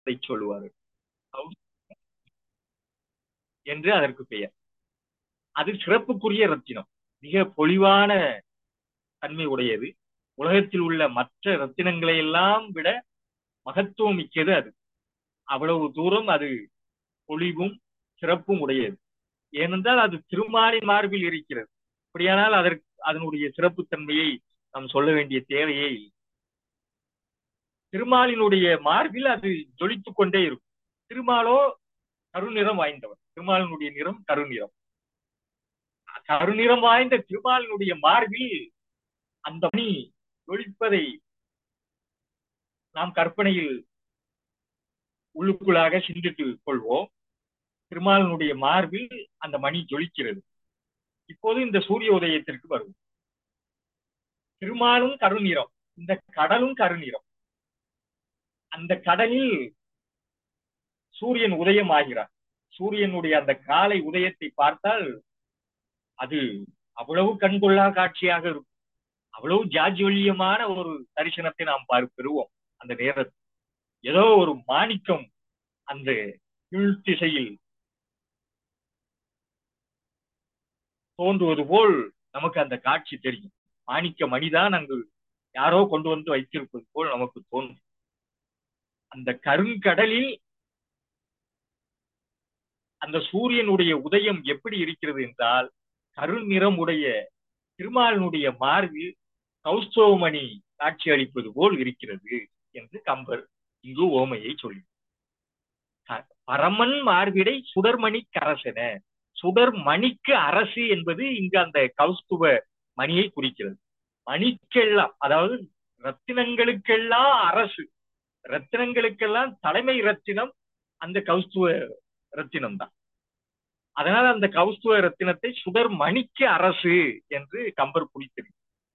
அதை சொல்லுவார்கள் என்று அதற்கு பெயர் அது சிறப்புக்குரிய ரத்தினம் மிக பொலிவான தன்மை உடையது உலகத்தில் உள்ள மற்ற ரத்தினங்களை எல்லாம் விட மகத்துவம் மிக்கது அது அவ்வளவு தூரம் அது பொலிவும் சிறப்பும் உடையது ஏனென்றால் அது திருமாலின் மார்பில் இருக்கிறது அப்படியானால் அதற்கு அதனுடைய சிறப்புத்தன்மையை நாம் சொல்ல வேண்டிய தேவையே இல்லை திருமாலினுடைய மார்பில் அது ஜொலித்துக் கொண்டே இருக்கும் திருமாலோ கருநிறம் வாய்ந்தவர் திருமாலினுடைய நிறம் கருநிறம் கருநிறம் வாய்ந்த திருமாலினுடைய மார்பில் அந்த மணி ஜொலிப்பதை நாம் கற்பனையில் உள்ளுக்குள்ளாக சிந்தித்துக் கொள்வோம் திருமாலினுடைய மார்பில் அந்த மணி ஜொலிக்கிறது இப்போது இந்த சூரிய உதயத்திற்கு வருவோம் திருமாலும் கருநிறம் இந்த கடலும் கருநிறம் அந்த கடலில் சூரியன் உதயம் ஆகிறார் சூரியனுடைய அந்த காலை உதயத்தை பார்த்தால் அது அவ்வளவு கண்கொள்ளா காட்சியாக இருக்கும் அவ்வளவு ஜாஜ்வல்யமான ஒரு தரிசனத்தை நாம் பார் பெறுவோம் அந்த நேரத்தில் ஏதோ ஒரு மாணிக்கம் அந்த கீழ் திசையில் தோன்றுவது போல் நமக்கு அந்த காட்சி தெரியும் மாணிக்க மணிதான் அங்கு யாரோ கொண்டு வந்து வைத்திருப்பது போல் நமக்கு தோன்றும் அந்த கருங்கடலில் அந்த சூரியனுடைய உதயம் எப்படி இருக்கிறது என்றால் கருநிறம் உடைய திருமாலினுடைய மார்பில் கௌஸ்தவமணி காட்சி அளிப்பது போல் இருக்கிறது என்று கம்பர் இங்கு ஓமையை சொல்லி பரமன் மார்பிடை சுடர்மணி கரசென சுடர் மணிக்கு அரசு என்பது இங்கு அந்த கௌஸ்துவ மணியை குறிக்கிறது மணிக்கெல்லாம் அதாவது ரத்தினங்களுக்கெல்லாம் அரசு ரத்தினங்களுக்கெல்லாம் தலைமை ரத்தினம் அந்த கௌஸ்துவ ரத்தினம் தான் அதனால அந்த கௌஸ்துவ ரத்தினத்தை சுடர் மணிக்கு அரசு என்று கம்பர் குறித்திருக்கு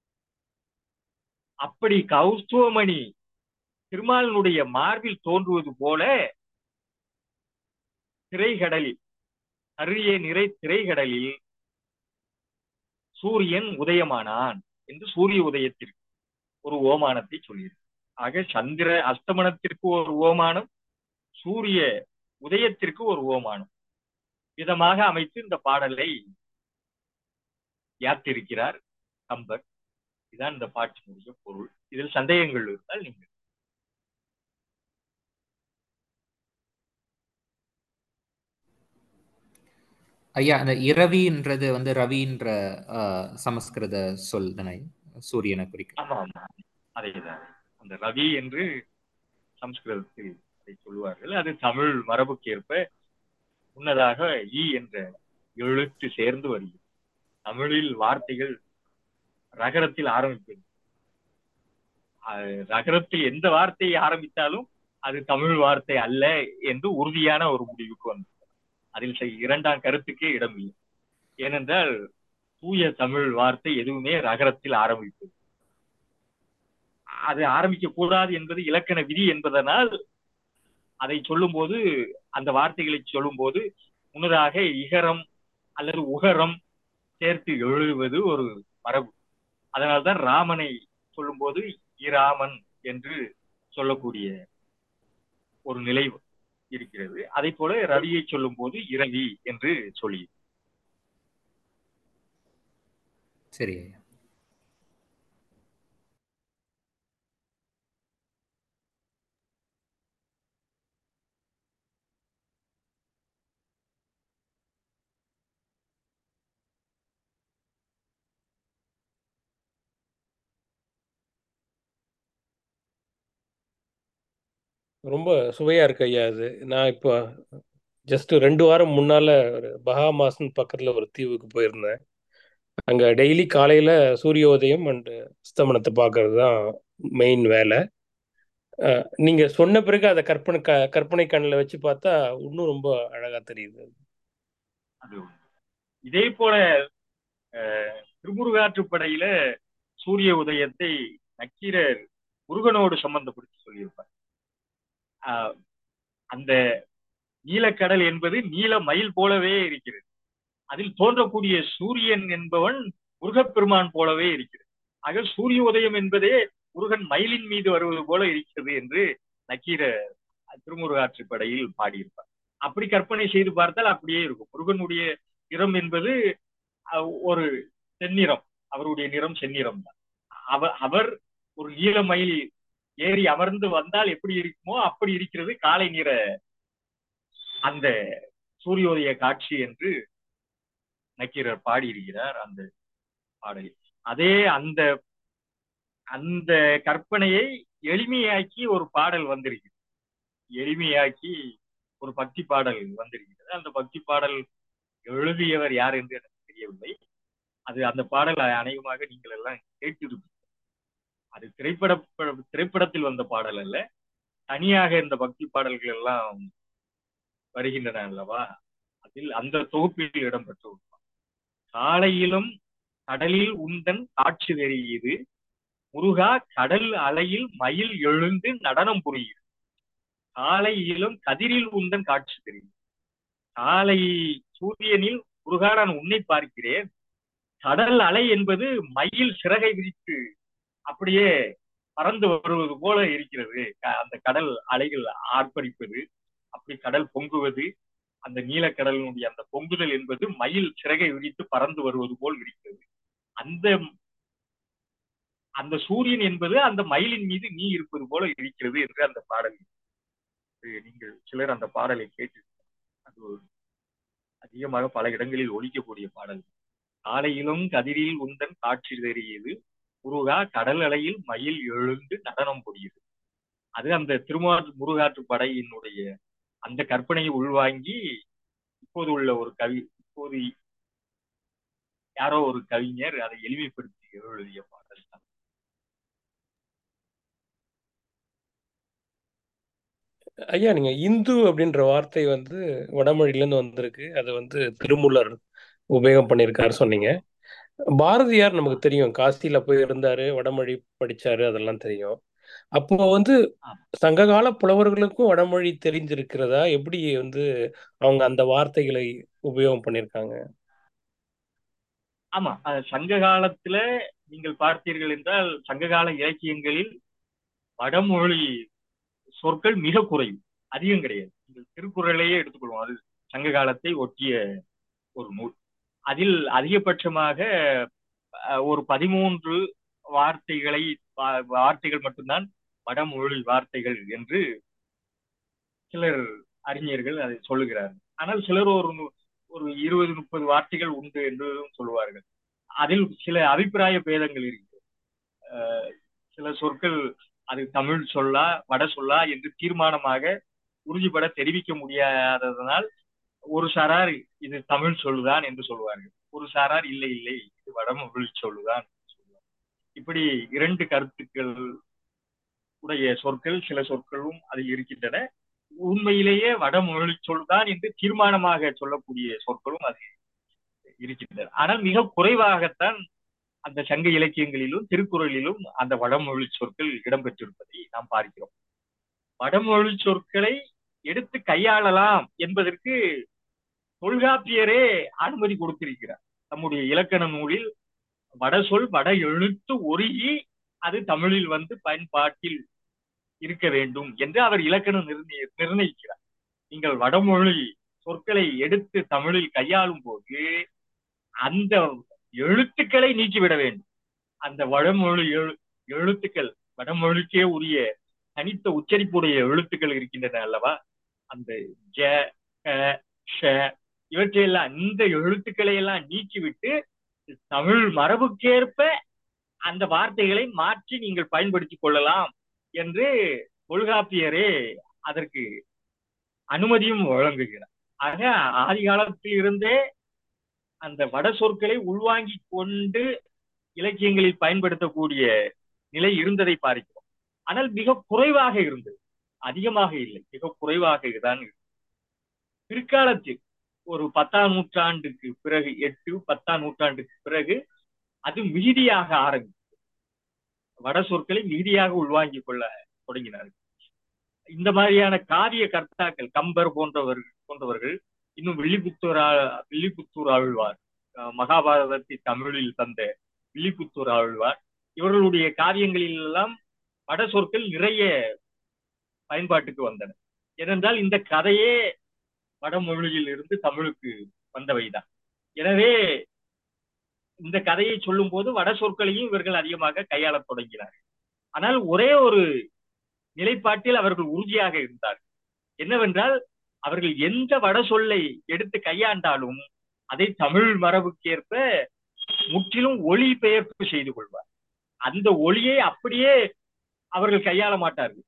அப்படி கௌஸ்துவமணி திருமாலினுடைய மார்பில் தோன்றுவது போல திரைகடலில் அரிய நிறை திரைகடலில் சூரியன் உதயமானான் என்று சூரிய உதயத்திற்கு ஒரு ஓமானத்தை சொல்லியிருக்கு ஆக சந்திர அஸ்தமனத்திற்கு ஒரு ஓமானம் சூரிய உதயத்திற்கு ஒரு ஓமானம் விதமாக அமைத்து இந்த பாடலை யாத்திருக்கிறார் கம்பர் இதுதான் இந்த பாட்டினுடைய பொருள் இதில் சந்தேகங்கள் இருந்தால் நீங்கள் ஐயா அந்த இரவின்றது வந்து ரவின்ற சமஸ்கிருத சொல் தானே சூரியனை குறிக்கும் ஆமா ஆமா அதேதான் அந்த ரவி என்று சமஸ்கிருதத்தில் அதை சொல்லுவார்கள் அது தமிழ் மரபுக்கு ஏற்ப முன்னதாக ஈ என்ற எழுத்து சேர்ந்து வருகிறது தமிழில் வார்த்தைகள் ரகரத்தில் ஆரம்பிப்பது ரகரத்தில் எந்த வார்த்தையை ஆரம்பித்தாலும் அது தமிழ் வார்த்தை அல்ல என்று உறுதியான ஒரு முடிவுக்கு வந்தது அதில் இரண்டாம் கருத்துக்கே இடமில்லை ஏனென்றால் தூய தமிழ் வார்த்தை எதுவுமே ரகரத்தில் ஆரம்பிப்பது அது ஆரம்பிக்க கூடாது என்பது இலக்கண விதி என்பதனால் அதை சொல்லும் போது அந்த வார்த்தைகளை சொல்லும் போது முன்னதாக இகரம் அல்லது உகரம் சேர்த்து எழுதுவது ஒரு மரபு அதனால்தான் ராமனை சொல்லும் போது இராமன் என்று சொல்லக்கூடிய ஒரு நிலை இருக்கிறது அதை போல ரவியை சொல்லும் போது இரவி என்று சொல்லி சரி ரொம்ப சுவையா இருக்கு ஐயா அது நான் இப்போ ஜஸ்ட் ரெண்டு வாரம் முன்னால ஒரு பஹாமாஸ்னு பக்கத்துல ஒரு தீவுக்கு போயிருந்தேன் அங்க டெய்லி காலையில சூரியோதயம் அண்ட் அஸ்தமனத்தை பார்க்கறது தான் மெயின் வேலை நீங்க சொன்ன பிறகு அதை கற்பனை க கற்பனை கண்ணில் வச்சு பார்த்தா இன்னும் ரொம்ப அழகா தெரியுது அது இதே போல திருமுருகாற்றுப்படையில சூரிய உதயத்தை நக்கீரர் முருகனோடு சம்பந்தப்படுத்தி சொல்லியிருப்பார் அந்த நீலக்கடல் என்பது நீல மயில் போலவே இருக்கிறது அதில் தோன்றக்கூடிய சூரியன் என்பவன் முருகப்பெருமான் போலவே இருக்கிறது ஆக சூரிய உதயம் என்பதே முருகன் மயிலின் மீது வருவது போல இருக்கிறது என்று நக்கீர திருமுருகாற்றுப்படையில் பாடியிருப்பார் அப்படி கற்பனை செய்து பார்த்தால் அப்படியே இருக்கும் முருகனுடைய நிறம் என்பது அஹ், ஒரு செந்நிறம் அவருடைய நிறம் செந்நிறம் தான் அவர் அவர் ஒரு நீலமயில் ஏறி அமர்ந்து வந்தால் எப்படி இருக்குமோ அப்படி இருக்கிறது காலை நிற அந்த சூரியோதய காட்சி என்று நக்கீரர் பாடியிருக்கிறார் அந்த பாடலில் அதே அந்த அந்த கற்பனையை எளிமையாக்கி ஒரு பாடல் வந்திருக்கிறது எளிமையாக்கி ஒரு பக்தி பாடல் வந்திருக்கிறது அந்த பக்தி பாடல் எழுதியவர் யார் என்று எனக்கு தெரியவில்லை அது அந்த பாடல் அநேகமாக நீங்கள் எல்லாம் கேட்டிருப்பீங்க அது திரைப்பட திரைப்படத்தில் வந்த பாடல் அல்ல தனியாக இந்த பக்தி பாடல்கள் எல்லாம் வருகின்றன அல்லவா அதில் அந்த தொகுப்பில் இடம்பெற்ற ஒரு பாடல். காலையிலும் கடலில் உந்தன் காட்சி தெரியுது முருகா கடல் அலையில் மயில் எழுந்து நடனம் புரியுது காலையிலும் கதிரில் உந்தன் காட்சி தெரியுது காலை சூரியனில் முருகா நான் உன்னை பார்க்கிறேன் கடல் அலை என்பது மயில் சிறகை விரித்து அப்படியே பறந்து வருவது போல இருக்கிறது க- அந்த கடல் அலைகள் ஆர்ப்பரிப்பது அப்படி கடல் பொங்குவது அந்த நீலக்கடலினுடைய அந்த பொங்குதல் என்பது மயில் சிறகை விரித்து பறந்து வருவது போல் இருக்கிறது அந்த அந்த சூரியன் என்பது அந்த மயிலின் மீது நீ இருப்பது போல இருக்கிறது என்று அந்த பாடல் இது நீங்கள் சிலர் அந்த பாடலை கேட்டு அது ஒரு அதிகமாக பல இடங்களில் ஒலிக்கக்கூடிய பாடல் காலையிலும் கதிரில் உந்தன் காட்சி தெரியுது முருகா கடல் அலையில் மயில் எழுந்து நடனம் புரியுது அது அந்த திருமா முருகாற்று படையினுடைய அந்த கற்பனையை உள்வாங்கி இப்போது உள்ள ஒரு கவி இப்போது யாரோ ஒரு கவிஞர் அதை எளிமைப்படுத்தி எழுதிய பாடல் தான் ஐயா நீங்க இந்து அப்படின்ற வார்த்தை வந்து வடமொழியில இருந்து வந்திருக்கு அது வந்து திருமூலர் உபயோகம் பண்ணியிருக்காரு சொன்னீங்க பாரதியார் நமக்கு தெரியும் காசியில போய் இருந்தாரு வடமொழி படிச்சாரு அதெல்லாம் தெரியும் அப்போ வந்து ஆமா. சங்ககால புலவர்களுக்கும் வடமொழி தெரிஞ்சிருக்கிறதா எப்படி வந்து அவங்க அந்த வார்த்தைகளை உபயோகம் பண்ணியிருக்காங்க ஆமா அது சங்க காலத்துல நீங்கள் பார்த்தீர்கள் என்றால் சங்ககால இலக்கியங்களில் வடமொழி சொற்கள் மிக குறைவு அதிகம் கிடையாது நீங்கள் திருக்குறளையே எடுத்துக்கொள்வோம் அது சங்க காலத்தை ஒட்டிய ஒரு நூல் அதில் அதிகபட்சமாக அஹ், ஒரு பதிமூன்று வார்த்தைகளை வா- வார்த்தைகள் மட்டும்தான் வடமொழி வார்த்தைகள் என்று சிலர் அறிஞர்கள் அதை சொல்லுகிறார்கள் ஆனால் சிலர் ஒரு நு- ஒரு இருபது முப்பது வார்த்தைகள் உண்டு என்றும் சொல்லுவார்கள் அதில் சில அபிப்பிராய பேதங்கள் இருக்கு அஹ், சில சொற்கள் அது தமிழ் சொல்லா வட சொல்லா என்று தீர்மானமாக உறுதிபட தெரிவிக்க முடியாததனால் ஒரு சாரார் இது தமிழ் சொல்லுதான் என்று சொல்லுவார்கள் ஒரு சாரார் இல்லை இல்லை இது வடமொழி சொல்லுதான் என்று சொல்லுவார்கள் இப்படி இரண்டு கருத்துக்கள் உடைய சொற்கள் சில சொற்களும் அதில் இருக்கின்றன உண்மையிலேயே வடமொழி சொல்தான் என்று தீர்மானமாக சொல்லக்கூடிய சொற்களும் அது இருக்கின்றன ஆனால் மிக குறைவாகத்தான் அந்த சங்க இலக்கியங்களிலும் திருக்குறளிலும் அந்த வடமொழி சொற்கள் இடம்பெற்றிருப்பதை நாம் பார்க்கிறோம் வடமொழி சொற்களை எடுத்து கையாளலாம் என்பதற்கு தொல்காப்பியரே அனுமதி கொடுத்திருக்கிறார் நம்முடைய இலக்கண நூலில் வட சொல் வட எழுத்து ஒருகி அது தமிழில் வந்து பயன்பாட்டில் இருக்க வேண்டும் என்று அவர் இலக்கணம் நிர்ணய நிர்ணயிக்கிறார் நீங்கள் வடமொழி சொற்களை எடுத்து தமிழில் கையாளும் போது அந்த எழுத்துக்களை நீக்கிவிட வேண்டும் அந்த வடமொழி எழு எழுத்துக்கள் வடமொழிக்கே உரிய தனித்த உச்சரிப்புடைய எழுத்துக்கள் இருக்கின்றன அல்லவா அந்த ஜ க ஷ இவற்றையெல்லாம் இந்த எழுத்துக்களை எல்லாம் நீக்கிவிட்டு தமிழ் மரபுக்கேற்ப அந்த வார்த்தைகளை மாற்றி நீங்கள் பயன்படுத்திக் கொள்ளலாம் என்று தொல்காப்பியரே அதற்கு அனுமதியும் வழங்குகிறார் ஆக ஆதி காலத்தில் இருந்தே அந்த வட சொற்களை உள்வாங்கி கொண்டு இலக்கியங்களில் பயன்படுத்தக்கூடிய நிலை இருந்ததை பார்க்கிறோம் ஆனால் மிக குறைவாக இருந்தது அதிகமாக இல்லை மிக குறைவாக தான் இருந்தது பிற்காலத்தில் ஒரு பத்தாம் நூற்றாண்டுக்கு பிறகு எட்டு பத்தாம் நூற்றாண்டுக்கு பிறகு அது மிகுதியாக ஆரம்பித்தது வட சொற்களை மிகுதியாக உள்வாங்கிக் கொள்ள தொடங்கினார்கள் இந்த மாதிரியான காவிய கர்த்தாக்கள் கம்பர் போன்றவர்கள் போன்றவர்கள் இன்னும் வில்லிபுத்தூர் வில்லிபுத்தூர் ஆழ்வார் மகாபாரதத்தை தமிழில் தந்த வில்லிபுத்தூர் ஆழ்வார் இவர்களுடைய காவியங்களில் எல்லாம் வட சொற்கள் நிறைய பயன்பாட்டுக்கு வந்தன ஏனென்றால் இந்த கதையே வடமொழியில் இருந்து தமிழுக்கு வந்தவைதான் எனவே இந்த கதையை சொல்லும் போது வட சொற்களையும் இவர்கள் அதிகமாக கையாளத் தொடங்கினார்கள் ஆனால் ஒரே ஒரு நிலைப்பாட்டில் அவர்கள் உறுதியாக இருந்தார்கள் என்னவென்றால் அவர்கள் எந்த வட சொல்லை எடுத்து கையாண்டாலும் அதை தமிழ் மரபுக்கேற்ப முற்றிலும் ஒளி பெயர்ப்பு செய்து கொள்வார் அந்த ஒளியை அப்படியே அவர்கள் கையாள மாட்டார்கள்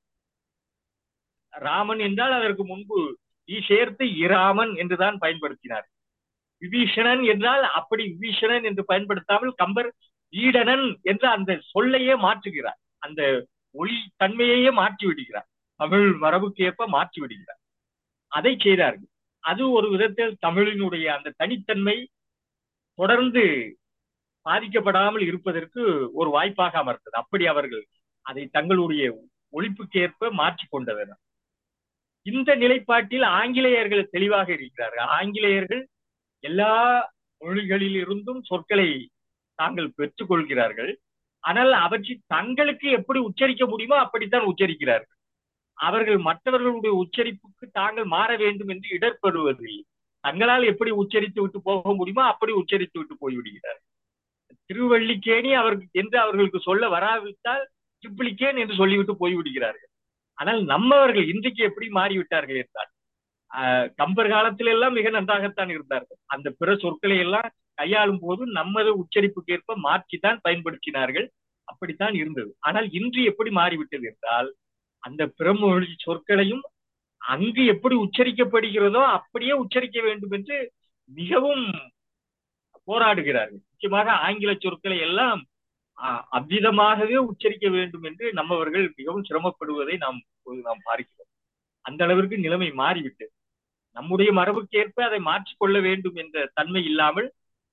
ராமன் என்றால் அதற்கு முன்பு ஈ சேர்த்து இராமன் என்றுதான் பயன்படுத்தினார் விபீஷணன் என்றால் அப்படி விபீஷணன் என்று பயன்படுத்தாமல் கம்பர் ஈடனன் என்ற அந்த சொல்லையே மாற்றுகிறார் அந்த ஒளி தன்மையையே மாற்றி விடுகிறார் தமிழ் மரபுக்கேற்ப மாற்றி விடுகிறார் அதை செய்தார்கள் அது ஒரு விதத்தில் தமிழினுடைய அந்த தனித்தன்மை தொடர்ந்து பாதிக்கப்படாமல் இருப்பதற்கு ஒரு வாய்ப்பாக அமர்ந்தது அப்படி அவர்கள் அதை தங்களுடைய ஒழிப்புக்கேற்ப மாற்றிக் கொண்டனர் இந்த நிலைப்பாட்டில் ஆங்கிலேயர்கள் தெளிவாக இருக்கிறார்கள் ஆங்கிலேயர்கள் எல்லா மொழிகளில் இருந்தும் சொற்களை தாங்கள் பெற்றுக் கொள்கிறார்கள் ஆனால் அவற்றை தங்களுக்கு எப்படி உச்சரிக்க முடியுமோ அப்படித்தான் உச்சரிக்கிறார்கள் அவர்கள் மற்றவர்களுடைய உச்சரிப்புக்கு தாங்கள் மாற வேண்டும் என்று இடர்படுவதில்லை தங்களால் எப்படி உச்சரித்து விட்டு போக முடியுமோ அப்படி உச்சரித்து விட்டு போய்விடுகிறார்கள் திருவள்ளிக்கேணி அவர்கள் என்று அவர்களுக்கு சொல்ல வராவிட்டால் ட்ரிப்ளிகேன் என்று சொல்லிவிட்டு போய்விடுகிறார்கள் ஆனால் நம்மவர்கள் இன்றைக்கு எப்படி மாறிவிட்டார்கள் என்றால் கம்பர் காலத்தில் எல்லாம் மிக நன்றாகத்தான் இருந்தார்கள் அந்த பிற சொற்களை எல்லாம் கையாளும் போது நமது உச்சரிப்புக்கேற்ப மாற்றித்தான் பயன்படுத்தினார்கள் அப்படித்தான் இருந்தது ஆனால் இன்று எப்படி மாறிவிட்டது என்றால் அந்த பிறமொழி சொற்களையும் அங்கு எப்படி உச்சரிக்கப்படுகிறதோ அப்படியே உச்சரிக்க வேண்டும் என்று மிகவும் போராடுகிறார்கள் முக்கியமாக ஆங்கில சொற்களை எல்லாம் அவ்விதமாகவே உச்சரிக்க வேண்டும் என்று நம்மவர்கள் மிகவும் சிரமப்படுவதை நாம் நாம் பார்க்கிறோம் அந்த அளவிற்கு நிலைமை மாறிவிட்டது நம்முடைய மரபுக்கேற்ப அதை மாற்றிக்கொள்ள வேண்டும் என்ற தன்மை இல்லாமல்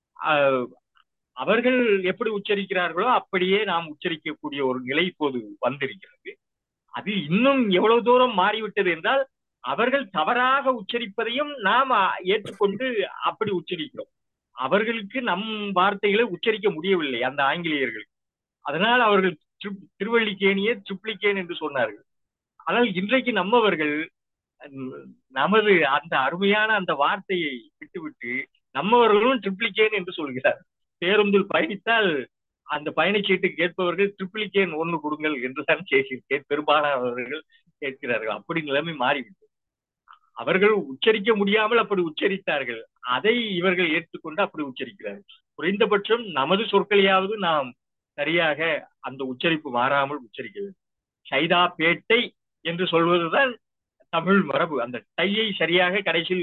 அவர்கள் எப்படி உச்சரிக்கிறார்களோ அப்படியே நாம் உச்சரிக்கக்கூடிய ஒரு நிலை இப்போது வந்திருக்கிறது அது இன்னும் எவ்வளவு தூரம் மாறிவிட்டது என்றால் அவர்கள் தவறாக உச்சரிப்பதையும் நாம் ஏற்றுக்கொண்டு அப்படி உச்சரிக்கிறோம் அவர்களுக்கு நம் வார்த்தைகளை உச்சரிக்க முடியவில்லை அந்த ஆங்கிலேயர்கள் அதனால் அவர்கள் திருவள்ளிக்கேணியே ட்ரிப்ளிகேன் என்று சொன்னார்கள் ஆனால் இன்றைக்கு நம்மவர்கள் நமது அந்த அருமையான அந்த வார்த்தையை விட்டுவிட்டு நம்மவர்களும் ட்ரிப்ளிகேன் என்று சொல்கிறார் பேருந்தில் பயணித்தால் அந்த பயணச்சீட்டு கேட்பவர்கள் ட்ரிப்ளிகேன் ஒன்று கொடுங்கள் என்றுதான் கேட்கிறேன் பெரும்பாலானவர்கள் கேட்கிறார்கள் அப்படி நிலைமை மாறிவிட்டது அவர்கள் உச்சரிக்க முடியாமல் அப்படி உச்சரித்தார்கள் அதை இவர்கள் ஏற்றுக்கொண்டு அப்படி உச்சரிக்கிறார்கள் குறைந்தபட்சம் நமது சொற்களையாவது நாம் சரியாக அந்த உச்சரிப்பு மாறாமல் உச்சரிக்க வேண்டும் சைதா பேட்டை என்று சொல்வதுதான் தமிழ் மரபு அந்த டையை சரியாக கடைசியில்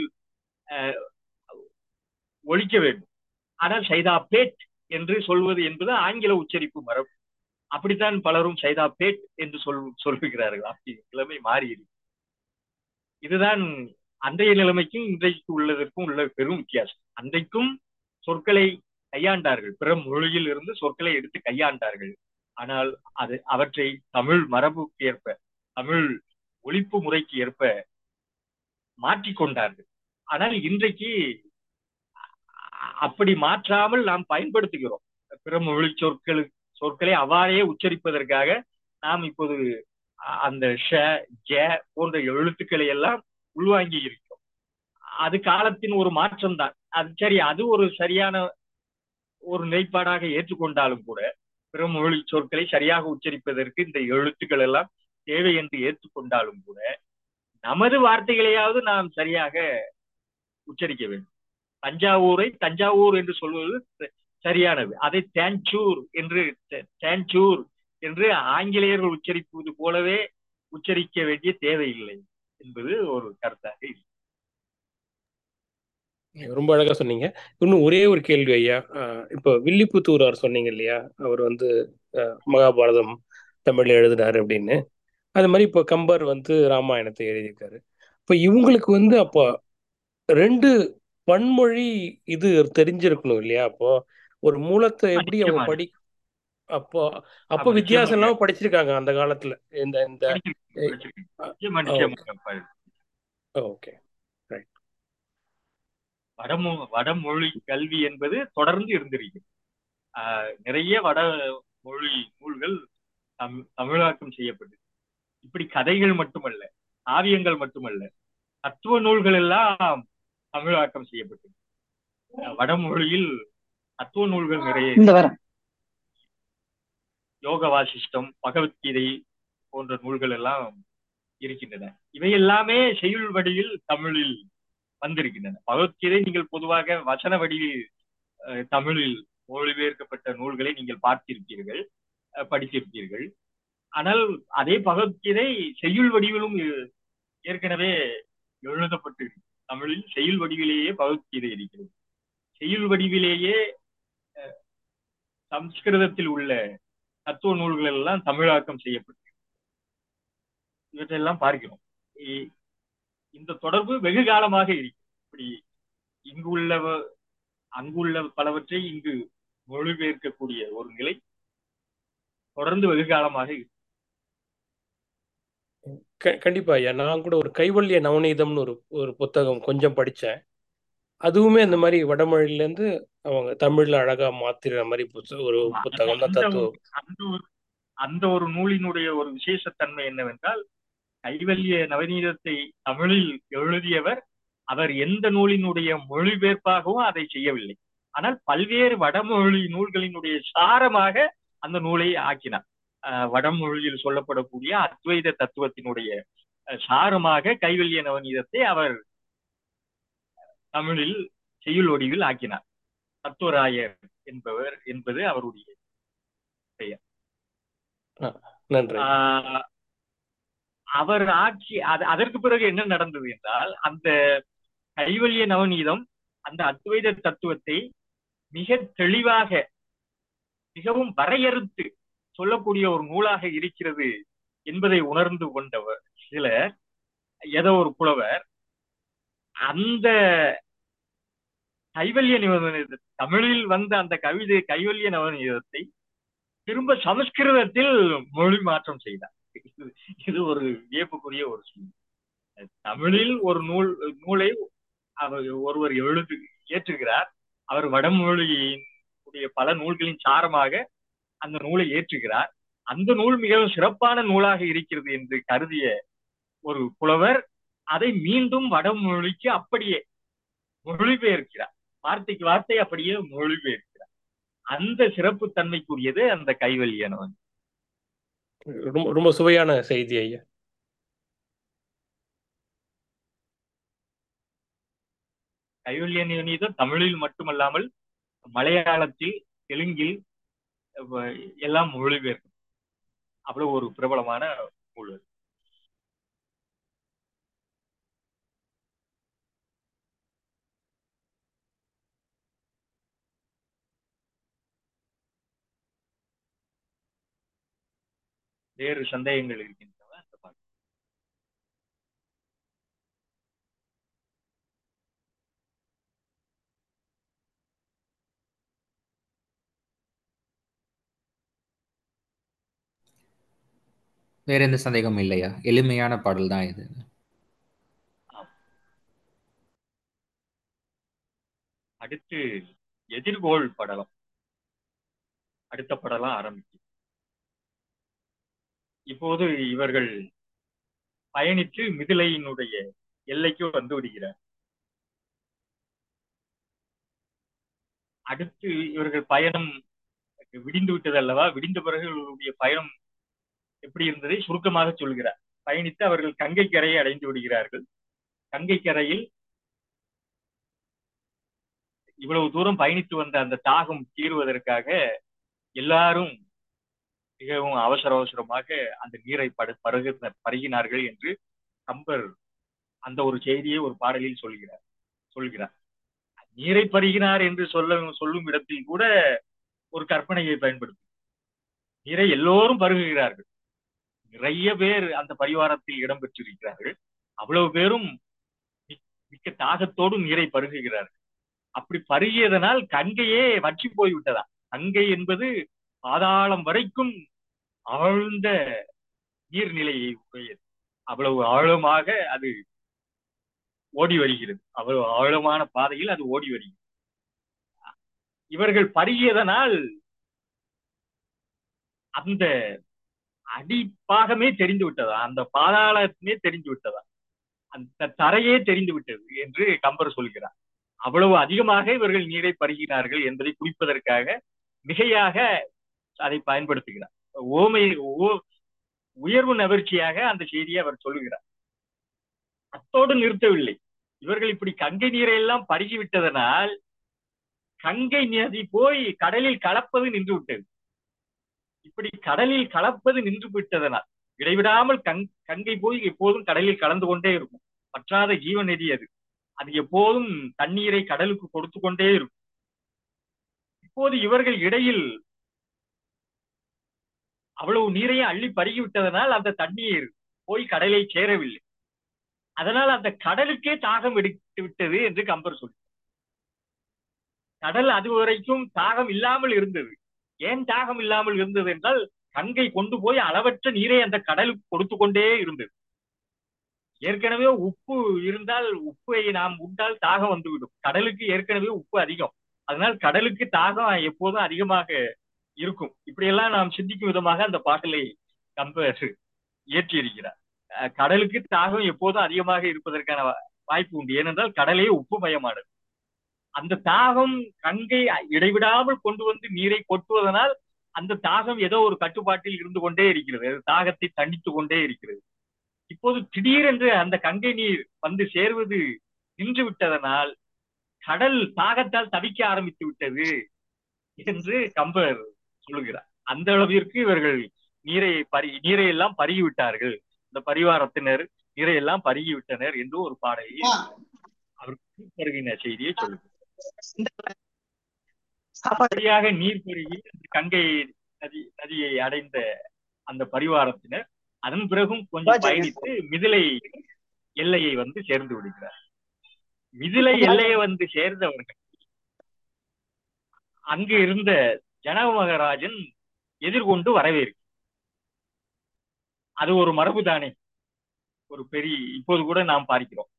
ஒழிக்க வேண்டும் ஆனால் சைதா பேட் என்று சொல்வது என்பது ஆங்கில உச்சரிப்பு மரபு அப்படித்தான் பலரும் சைதா பேட் என்று சொல் சொல்லுகிறார்கள் அப்படி நிலைமை மாறி இதுதான் அன்றைய நிலைமைக்கும் இன்றைக்கு உள்ளதற்கும் உள்ள பெரும் வித்தியாசம் அன்றைக்கும் சொற்களை கையாண்டார்கள் பிற மொழியில் இருந்து சொற்களை எடுத்து கையாண்டார்கள் ஆனால் அது அவற்றை தமிழ் மரபுக்கு ஏற்ப தமிழ் ஒழிப்பு முறைக்கு ஏற்ப மாற்றிக்கொண்டார்கள் ஆனால் இன்றைக்கு அப்படி மாற்றாமல் நாம் பயன்படுத்துகிறோம் பிற மொழி சொற்களு சொற்களை அவ்வாறே உச்சரிப்பதற்காக நாம் இப்போது அந்த ஷ ஜ போன்ற எழுத்துக்களை எல்லாம் உள்வாங்கி இருக்கிறோம் அது காலத்தின் ஒரு மாற்றம் தான் அது சரி அது ஒரு சரியான ஒரு நிலைப்பாடாக ஏற்றுக்கொண்டாலும் கூட பிற மொழி சொற்களை சரியாக உச்சரிப்பதற்கு இந்த எழுத்துக்கள் எல்லாம் தேவை என்று ஏற்றுக்கொண்டாலும் கூட நமது வார்த்தைகளையாவது நாம் சரியாக உச்சரிக்க வேண்டும் தஞ்சாவூரை தஞ்சாவூர் என்று சொல்வது சரியானது அதை தேஞ்சூர் என்று தேஞ்சூர் என்று ஆங்கிலேயர்கள் உச்சரிப்பது போலவே உச்சரிக்க வேண்டிய தேவையில்லை என்பது ஒரு கருத்தாக இல்லை ரொம்ப அழகா சொன்னீங்க இன்னும் ஒரே ஒரு கேள்வி ஐயா இப்போ வில்லிபுத்தூரார் சொன்னீங்க இல்லையா அவர் வந்து மகாபாரதம் தமிழ்ல எழுதினாரு அப்படின்னு அது மாதிரி இப்போ கம்பர் வந்து ராமாயணத்தை எழுதியிருக்காரு இப்போ இவங்களுக்கு வந்து அப்போ ரெண்டு பன்மொழி இது தெரிஞ்சிருக்கணும் இல்லையா அப்போ ஒரு மூலத்தை எப்படி அவங்க படி அப்போ அப்போ வித்தியாசம் இல்லாம படிச்சிருக்காங்க அந்த காலத்துல இந்த இந்த ஓகே வடமொ வடமொழி கல்வி என்பது தொடர்ந்து இருந்திருக்கிறது நிறைய வட மொழி நூல்கள் தமிழாக்கம் செய்யப்பட்டது இப்படி கதைகள் மட்டுமல்ல காவியங்கள் மட்டுமல்ல தத்துவ நூல்கள் எல்லாம் தமிழாக்கம் செய்யப்பட்டது வடமொழியில் தத்துவ நூல்கள் நிறைய இந்த வாரம் யோக வாசிஷ்டம் பகவத்கீதை போன்ற நூல்கள் எல்லாம் இருக்கின்றன இவை எல்லாமே செய்யுள் வடிவில் தமிழில் வந்திருக்கின்றன பகவத்கீதை நீங்கள் பொதுவாக வசன வடிவில் அஹ், தமிழில் மொழிபெயர்க்கப்பட்ட நூல்களை நீங்கள் பார்த்திருப்பீர்கள் அஹ், படித்திருப்பீர்கள் ஆனால் அதே பகவத்கீதை செய்யுள் வடிவிலும் இ- ஏற்கனவே எழுதப்பட்டு தமிழில் செய்யுள் வடிவிலேயே பகவத்கீதை இருக்கிறது செய்யுள் வடிவிலேயே அஹ், சம்ஸ்கிருதத்தில் உள்ள தத்துவ நூல்கள் எல்லாம் தமிழாக்கம் செய்யப்பட்டு இவற்றையெல்லாம் பார்க்கிறோம் இ- இந்த தொடர்பு வெகு காலமாக இருக்கு இப்படி இங்கு உள்ள அங்குள்ள பலவற்றை இங்கு மொழிபெயர்க்கக்கூடிய ஒரு நிலை தொடர்ந்து வெகு காலமாக இருக்கு க- கண்டிப்பா ஐயா நான் கூட ஒரு கைவல்ய நவநீதம்னு ஒரு ஒரு புத்தகம் கொஞ்சம் படிச்சேன் அதுவுமே இந்த மாதிரி வடமொழியில இருந்து அவங்க தமிழ்ல அழகா மாத்திர மாதிரி புத்த- ஒரு ஆமா. புத்தகம் தான் அந்த தத்துவம் ஒரு- அந்த ஒரு அந்த ஒரு நூலினுடைய ஒரு விசேஷத்தன்மை என்னவென்றால் கைவல்ய நவநீதத்தை தமிழில் எழுதியவர் அவர் எந்த நூலினுடைய மொழிபெயர்ப்பாகவும் அதை செய்யவில்லை ஆனால் பல்வேறு வடமொழி நூல்களினுடைய சாரமாக அந்த நூலை ஆக்கினார் அஹ் வடமொழியில் சொல்லப்படக்கூடிய அத்வைத தத்துவத்தினுடைய அஹ், சாரமாக கைவல்ய நவநீதத்தை அவர் தமிழில் செய்யுள் வடிவில் ஆக்கினார் தத்துவராயர் என்பவர் என்பது அவருடைய நன்றி ஆஹ் அவர் ஆட்சி அது அதற்கு பிறகு என்ன நடந்தது என்றால் அந்த கைவல்ய நவநீதம் அந்த அத்வைத தத்துவத்தை மிக தெளிவாக மிகவும் வரையறுத்து சொல்லக்கூடிய ஒரு நூலாக இருக்கிறது என்பதை உணர்ந்து கொண்டவர் சிலர் ஏதோ ஒரு புலவர் அந்த கைவல்ய நவநீத தமிழில் வந்த அந்த கவிதை கைவல்ய நவநீதத்தை திரும்ப சமஸ்கிருதத்தில் மொழி மாற்றம் செய்தார் இது- இது ஒரு வியப்புக்குரிய ஒரு சூழ்நிலை தமிழில் ஒரு நூல் நூலை அவர் ஒருவர் எழுது ஏற்றுகிறார் அவர் வடமொழியின் உடைய பல நூல்களின் சாரமாக அந்த நூலை ஏற்றுகிறார் அந்த நூல் மிகவும் சிறப்பான நூலாக இருக்கிறது என்று கருதிய ஒரு புலவர் அதை மீண்டும் வடமொழிக்கு அப்படியே மொழிபெயர்க்கிறார் வார்த்தைக்கு வார்த்தை அப்படியே மொழிபெயர்க்கிறார் அந்த சிறப்பு தன்மைக்குரியது அந்த கைவல்யனவன் ரொம்ப ரொம்ப சுவையான செய்தி ஐயா கைவல்யநீதம் தமிழில் மட்டுமல்லாமல் மலையாளத்தில் தெலுங்கில் அஹ், எல்லாம் மொழிபெயர்க்கும் அவ்வளவு ஒரு பிரபலமான நூல் அது. வேறு சந்தேகங்கள் இருக்கின்றன அந்த பாட்டு. வேற எந்த சந்தேகமும் இல்லையா எளிமையான பாடல் தான் இது அடுத்து எதிர்கோள் படலம் அடுத்த படலம் ஆரம்பிக்கும் இப்போது இவர்கள் பயணித்து மிதிலையினுடைய எல்லைக்கு வந்து விடுகிறார் அடுத்து இவர்கள் பயணம் விடிந்து விட்டது அல்லவா விடிந்த பிறகு இவர்களுடைய பயணம் எப்படி இருந்ததை சுருக்கமாக சொல்கிறார் பயணித்து அவர்கள் கங்கை கரையை அடைந்து விடுகிறார்கள் கங்கை கரையில் இவ்வளவு தூரம் பயணித்து வந்த அந்த தாகம் தீர்வதற்காக எல்லாரும் மிகவும் அவசர அவசரமாக அந்த நீரை படு பருக பருகினார்கள் என்று கம்பர் அந்த ஒரு செய்தியை ஒரு பாடலில் சொல்கிறார் சொல்கிறார் நீரை பருகினார் என்று சொல்ல சொல்லும் இடத்தில் கூட ஒரு கற்பனையை பயன்படுத்தும் நீரை எல்லோரும் பருகுகிறார்கள் நிறைய பேர் அந்த பரிவாரத்தில் இடம் பெற்றிருக்கிறார்கள் அவ்வளவு பேரும் மிக்க தாகத்தோடு நீரை பருகுகிறார்கள் அப்படி பருகியதனால் கங்கையே வற்றி போய்விட்டதா கங்கை என்பது பாதாளம் வரைக்கும் ஆழ்ந்த நீர்நிலையை உடையது அவ்வளவு ஆழமாக அது ஓடி வருகிறது அவ்வளவு ஆழமான பாதையில் அது ஓடி வருகிறது இவர்கள் பருகியதனால் அந்த அடிப்பாகமே தெரிந்து விட்டதா அந்த பாதாளமே தெரிந்து விட்டதா அந்த தரையே தெரிந்து விட்டது என்று கம்பர் சொல்கிறார் அவ்வளவு அதிகமாக இவர்கள் நீரை பருகினார்கள் என்பதை குறிப்பதற்காக மிகையாக அதை பயன்படுத்துகிறார் ஓமை ஓ- உயர்வு நகர்ச்சியாக அந்த செய்தியை அவர் சொல்லுகிறார் அத்தோடு நிறுத்தவில்லை இவர்கள் இப்படி கங்கை நீரை எல்லாம் பருகி விட்டதனால் கங்கை நதி போய் கடலில் கலப்பது நின்று விட்டது இப்படி கடலில் கலப்பது நின்று விட்டதனால் இடைவிடாமல் கங் கங்கை போய் எப்போதும் கடலில் கலந்து கொண்டே இருக்கும் பற்றாத ஜீவ நதி அது அது எப்போதும் தண்ணீரை கடலுக்கு கொடுத்து கொண்டே இருக்கும் இப்போது இவர்கள் இடையில் அவ்வளவு நீரையும் அள்ளி பருகி விட்டதனால் அந்த தண்ணீர் போய் கடலை சேரவில்லை அதனால் அந்த கடலுக்கே தாகம் எடுத்து விட்டது என்று கம்பர் சொல்லி கடல் அது வரைக்கும் தாகம் இல்லாமல் இருந்தது ஏன் தாகம் இல்லாமல் இருந்தது என்றால் கங்கை கொண்டு போய் அளவற்ற நீரை அந்த கடலுக்கு கொடுத்து கொண்டே இருந்தது ஏற்கனவே உப்பு இருந்தால் உப்பை நாம் உண்டால் தாகம் வந்துவிடும் கடலுக்கு ஏற்கனவே உப்பு அதிகம் அதனால் கடலுக்கு தாகம் எப்போதும் அதிகமாக இருக்கும் இப்படியெல்லாம் நாம் சிந்திக்கும் விதமாக அந்த பாடலை கம்பர் இயற்றி இருக்கிறார் அஹ் கடலுக்கு தாகம் எப்போதும் அதிகமாக இருப்பதற்கான வா- வாய்ப்பு உண்டு ஏனென்றால் கடலே உப்புமயமானது அந்த தாகம் கங்கை இடைவிடாமல் கொண்டு வந்து நீரை கொட்டுவதனால் அந்த தாகம் ஏதோ ஒரு கட்டுப்பாட்டில் இருந்து கொண்டே இருக்கிறது அது தாகத்தை தணித்து கொண்டே இருக்கிறது இப்போது திடீரென்று அந்த கங்கை நீர் வந்து சேர்வது நின்று விட்டதனால் கடல் தாகத்தால் தவிக்க ஆரம்பித்து விட்டது என்று கம்பர் சொல்லுகிறார் அந்த அளவிற்கு இவர்கள் நீரை பறி நீரை எல்லாம் பருகி விட்டார்கள் இந்த பரிவாரத்தினர் நீரை எல்லாம் பருகி விட்டனர் என்று ஒரு பாடலில் அவர் பருகின செய்தியை சொல்லுகிறார் அப்படியாக நீர் பருகி அந்த கங்கை நதி நதியை அடைந்த அந்த பரிவாரத்தினர் அதன் பிறகும் கொஞ்சம் பயணித்து மிதிலை எல்லையை வந்து சேர்ந்து விடுகிறார் மிதிலை எல்லையை வந்து சேர்ந்தவர்கள் அங்கு இருந்த ஜனக மகாராஜன் எதிர்கொண்டு வரவேற்கு அது ஒரு மரபு தானே ஒரு பெரிய இப்போது கூட நாம் பார்க்கிறோம்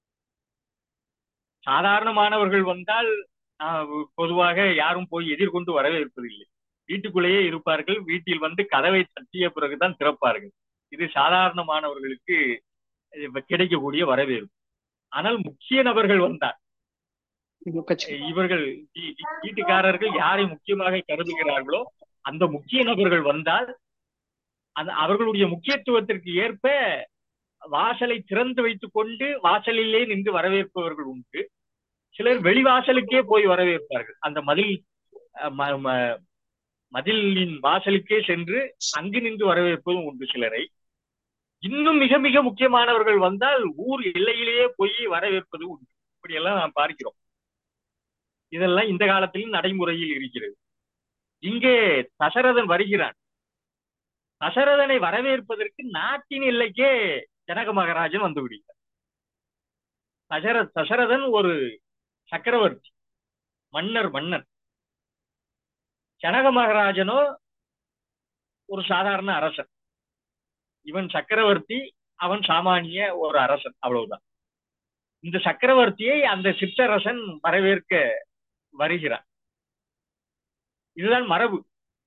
சாதாரணமானவர்கள் வந்தால் ஆஹ், பொதுவாக யாரும் போய் எதிர்கொண்டு வரவேற்பதில்லை வீட்டுக்குள்ளேயே இருப்பார்கள் வீட்டில் வந்து கதவை தட்டிய பிறகுதான் திறப்பார்கள் இது சாதாரணமானவர்களுக்கு அஹ், கிடைக்கக்கூடிய வரவேற்பு ஆனால் முக்கிய நபர்கள் வந்தார் இவர்கள் வீ- வீட்டுக்காரர்கள் யாரை முக்கியமாக கருதுகிறார்களோ அந்த முக்கிய நபர்கள் வந்தால் அந்த அவர்களுடைய முக்கியத்துவத்திற்கு ஏற்ப வாசலை திறந்து வைத்துக் கொண்டு வாசலிலே நின்று வரவேற்பவர்கள் உண்டு சிலர் வெளிவாசலுக்கே போய் வரவேற்பார்கள் அந்த மதில் அஹ், ம- ம- மதிலின் வாசலுக்கே சென்று அங்கு நின்று வரவேற்பதும் உண்டு சிலரை இன்னும் மிக மிக முக்கியமானவர்கள் வந்தால் ஊர் எல்லையிலேயே போய் வரவேற்பது உண்டு இப்படியெல்லாம் நாம் பார்க்கிறோம் இதெல்லாம் இந்த காலத்திலும் நடைமுறையில் இருக்கிறது இங்கே தசரதன் வருகிறான் தசரதனை வரவேற்பதற்கு நாட்டின் எல்லைக்கே ஜனக மகாராஜன் வந்து விடுகிறார் தசர தசரதன் ஒரு சக்கரவர்த்தி மன்னர் மன்னன் ஜனக மகாராஜனோ ஒரு சாதாரண அரசன் இவன் சக்கரவர்த்தி அவன் சாமானிய ஒரு அரசன் அவ்வளவுதான் இந்த சக்கரவர்த்தியை அந்த சிற்றரசன் வரவேற்க வருகிறான் இதுதான் மரபு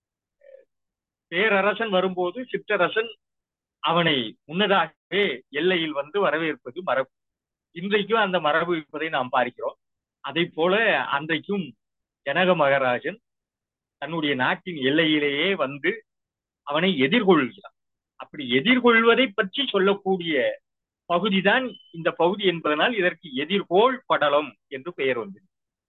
பேரரசன் வரும்போது சிற்றரசன் அவனை முன்னதாகவே எல்லையில் வந்து வரவேற்பது மரபு இன்றைக்கும் அந்த மரபு இருப்பதை நாம் பார்க்கிறோம் அதை போல அன்றைக்கும் ஜனக மகாராஜன் தன்னுடைய நாட்டின் எல்லையிலேயே வந்து அவனை எதிர்கொள்கிறான் அப்படி எதிர்கொள்வதை பற்றி சொல்லக்கூடிய பகுதிதான் இந்த பகுதி என்பதனால் இதற்கு எதிர்கோள் படலம் என்று பெயர் வந்தது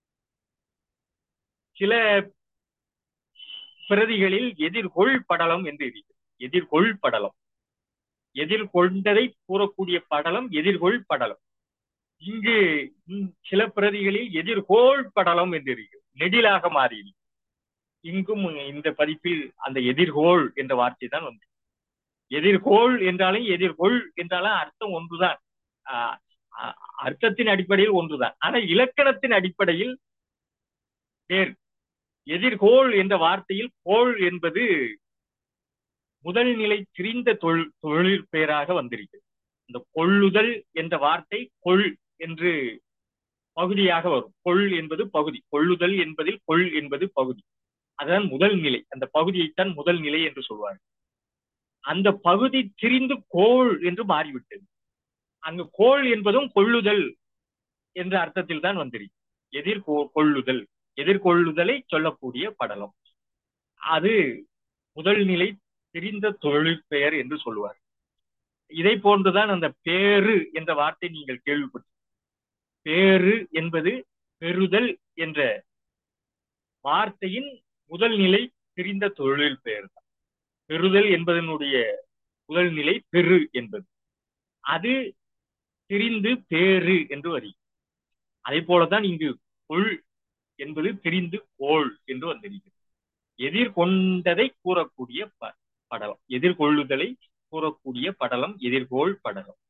சில பிரதிகளில் எதிர்கொள் படலம் என்று இருக்கிறது எதிர்கொள் படலம் எதிர்கொண்டதை கூறக்கூடிய படலம் எதிர்கொள் படலம் இங்கு ம், சில பிரதிகளில் எதிர்கோள் படலம் என்று இருக்கிறது நெடிலாக மாறி இங்கும் இந்த பதிப்பில் அந்த எதிர்கோள் என்ற வார்த்தை தான் வந்து எதிர்கோள் என்றாலும் எதிர்கொள் என்றாலும் அர்த்தம் ஒன்றுதான் ஆஹ் அ- அர்த்தத்தின் அடிப்படையில் ஒன்றுதான் ஆனா இலக்கணத்தின் அடிப்படையில் வேறு எதிர்கோள் என்ற வார்த்தையில் கோள் என்பது முதல் நிலை திரிந்த தொழில் தொழில் பெயராக வந்திருக்கிறது இந்த கொள்ளுதல் என்ற வார்த்தை கொள் என்று பகுதியாக வரும் கொள் என்பது பகுதி கொள்ளுதல் என்பதில் கொள் என்பது பகுதி அதுதான் முதல் நிலை அந்த பகுதியைத்தான் முதல் நிலை என்று சொல்வார்கள் அந்த பகுதி திரிந்து கோள் என்று மாறிவிட்டது அங்கு கோள் என்பதும் கொள்ளுதல் என்ற அர்த்தத்தில் தான் வந்திருக்கு எதிர் கொள்ளுதல் எதிர்கொள்ளுதலை சொல்லக்கூடிய படலம் அது முதல் நிலை தெரிந்த தொழில் பெயர் என்று சொல்லுவார் இதை போன்றுதான் அந்த பேரு என்ற வார்த்தை நீங்கள் கேள்விப்பட்டு பேரு என்பது பெறுதல் என்ற வார்த்தையின் முதல் நிலை தெரிந்த தொழில் பெயர் தான் பெறுதல் என்பதனுடைய முதல் நிலை பெரு என்பது அது தெரிந்து பேரு என்று வரி அதே போலதான் இங்கு கொள் என்பது தெரிந்து கோள் என்று வந்திருக்கிறது எதிர்கொண்டதை கூறக்கூடிய படலம் எதிர்கொள்ளுதலை கூறக்கூடிய படலம் எதிர்கோள் படலம்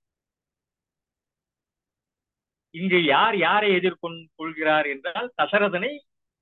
இங்கு யார் யாரை எதிர்கொள்கிறார் என்றால் தசரதனை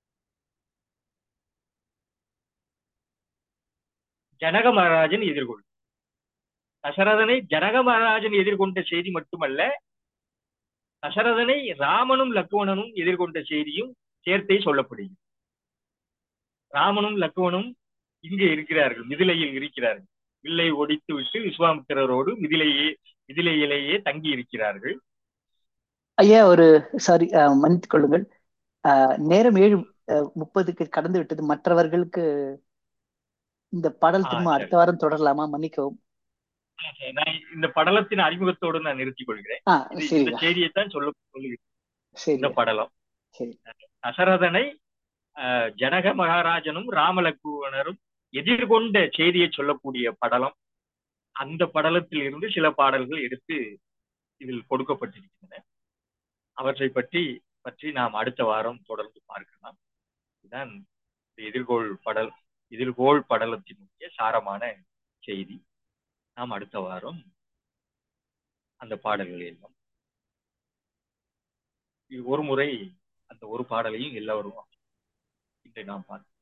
ஜனக மகாராஜன் எதிர்கொள் தசரதனை ஜனக மகாராஜன் எதிர்கொண்ட செய்தி மட்டுமல்ல தசரதனை ராமனும் லக்குவணனும் எதிர்கொண்ட செய்தியும் சேர்த்தே சொல்லப்படுகிறது ராமனும் லக்குவனும் இங்கே இருக்கிறார்கள் மிதிலையில் இருக்கிறார்கள் வில்லை ஒடித்து விட்டு விஸ்வாமித்திரரோடு மிதிலையே மிதிலையிலேயே தங்கி இருக்கிறார்கள் ஐயா ஒரு சாரி மன்னித்துக் கொள்ளுங்கள் நேரம் ஏழு முப்பதுக்கு கடந்து விட்டது மற்றவர்களுக்கு இந்த பாடல் திரும்ப அடுத்த வாரம் தொடரலாமா மன்னிக்கவும் நான் இந்த படலத்தின் அறிமுகத்தோடு நான் நிறுத்திக் கொள்கிறேன் இந்த செய்தியைத்தான் சொல்ல சொல்லுகிறேன் இந்த படலம் தசரதனை ஜனக மகாராஜனும் ராமலக்குவனரும் எதிர்கொண்ட செய்தியை சொல்லக்கூடிய படலம் அந்த படலத்தில் இருந்து சில பாடல்கள் எடுத்து இதில் கொடுக்கப்பட்டிருக்கின்றன அவற்றை பற்றி பற்றி நாம் அடுத்த வாரம் தொடர்ந்து பார்க்கலாம் இதுதான் எதிர்கோள் படல் எதிர்கோள் படலத்தினுடைய சாரமான செய்தி நாம் அடுத்த வாரம் அந்த பாடல்கள் எல்லாம் ஒரு முறை அந்த ஒரு பாடலையும் எல்லோரும் இன்று நாம் பார்த்து